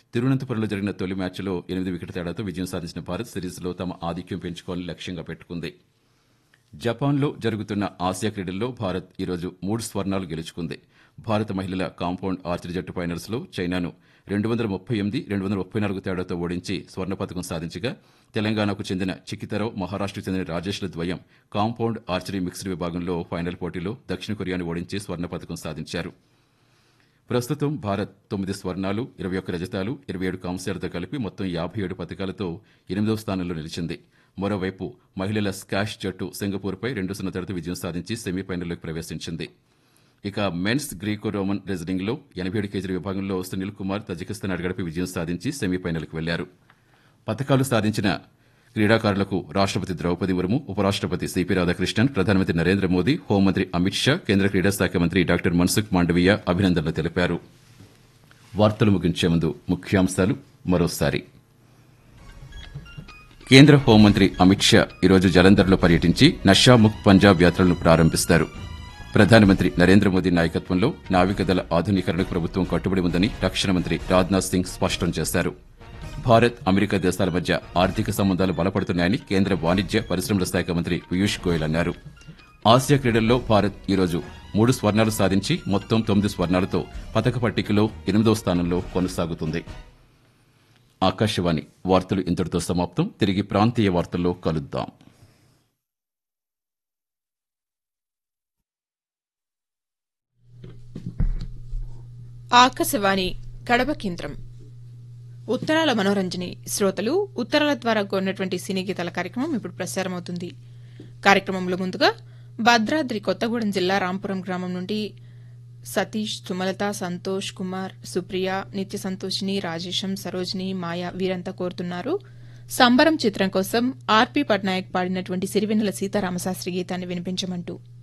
తిరువనంతపురంలో జరిగిన తొలి మ్యాచ్లో ఎనిమిది వికెట్ తేడాతో విజయం సాధించిన భారత్ సిరీస్లో తమ ఆధిక్యం పెంచుకోవాలని లక్ష్యంగా పెట్టుకుంది జపాన్లో జరుగుతున్న ఆసియా క్రీడల్లో భారత్ ఈరోజు మూడు స్వర్ణాలు గెలుచుకుంది భారత మహిళల కాంపౌండ్ ఆర్చరీ జట్టు ఫైనల్స్లో చైనాను రెండు వందల ముప్పై ఎనిమిది రెండు వందల ముప్పై నాలుగు తేడాతో ఓడించి స్వర్ణ పథకం సాధించగా తెలంగాణకు చెందిన చికితరావు మహారాష్టకు చెందిన రాజేష్ల ద్వయం కాంపౌండ్ ఆర్చరీ మిక్స్డ్ విభాగంలో ఫైనల్ పోటీలో దక్షిణ కొరియాను ఓడించి స్వర్ణ పథకం సాధించారు ప్రస్తుతం భారత్ తొమ్మిది స్వర్ణాలు ఇరవై ఒక్క రజతాలు ఇరవై ఏడు కాంస్యాలతో కలిపి మొత్తం యాభై ఏడు పథకాలతో ఎనిమిదవ స్థానంలో నిలిచింది మరోవైపు మహిళల స్కాష్ జట్టు సింగపూర్పై రెండు సున్నా తేడాతో విజయం సాధించి సెమీఫైనల్లోకి ప్రవేశించింది ఇక మెన్స్ గ్రీకో రోమన్ రెజ్లింగ్లో ఎనభై ఏడు కేజీల విభాగంలో సునీల్ కుమార్ తజికిస్తాన్ అడగడపై విజయం సాధించి సెమీఫైనల్కి వెళ్లారు పథకాలు సాధించిన క్రీడాకారులకు రాష్టపతి ద్రౌపది ముర్ము ఉపరాష్టపతి సిపి రాధాకృష్ణన్ ప్రధానమంత్రి నరేంద్ర మోదీ హోంమంత్రి అమిత్ షా కేంద్ర క్రీడా శాఖ మంత్రి డాక్టర్ మన్సుఖ్ మాండవీయ అభినందనలు తెలిపారు వార్తలు ముగించే ముందు ముఖ్యాంశాలు మరోసారి కేంద్ర హోంమంత్రి అమిత్ షా ఈరోజు జలంధర్లో పర్యటించి నషాముక్త్ పంజాబ్ యాత్రలను ప్రారంభిస్తారు ప్రధానమంత్రి నరేంద్ర మోదీ నాయకత్వంలో నావికదళ ఆధునీకరణకు ప్రభుత్వం కట్టుబడి ఉందని రక్షణ మంత్రి రాజ్నాథ్ సింగ్ స్పష్టం చేశారు భారత్ అమెరికా దేశాల మధ్య ఆర్థిక సంబంధాలు బలపడుతున్నాయని కేంద్ర వాణిజ్య పరిశ్రమల శాఖ మంత్రి పీయూష్ గోయల్ అన్నారు ఆసియా క్రీడల్లో భారత్ ఈరోజు మూడు స్వర్ణాలు సాధించి మొత్తం తొమ్మిది స్వర్ణాలతో పథక పట్టికలో ఎనిమిదవ స్థానంలో కొనసాగుతుంది ఆకాశవాణి వార్తలు ఇంతటితో సమాప్తం తిరిగి ప్రాంతీయ వార్తల్లో కలుద్దాం ఆకాశవాణి కడప కేంద్రం ఉత్తరాల మనోరంజని శ్రోతలు ఉత్తరాల ద్వారా కొన్నటువంటి సినీ గీతాల కార్యక్రమం ఇప్పుడు ప్రసారమవుతుంది కార్యక్రమంలో ముందుగా భద్రాద్రి కొత్తగూడెం జిల్లా రాంపురం గ్రామం నుండి సతీష్ సుమలత సంతోష్ కుమార్ సుప్రియ నిత్య సంతోషిని రాజేశం సరోజిని మాయ వీరంతా కోరుతున్నారు సంబరం చిత్రం కోసం ఆర్పి పట్నాయక్ పాడినటువంటి సిరివెన్నెల సీతారామశాస్త్రి గీతాన్ని వినిపించమంటూ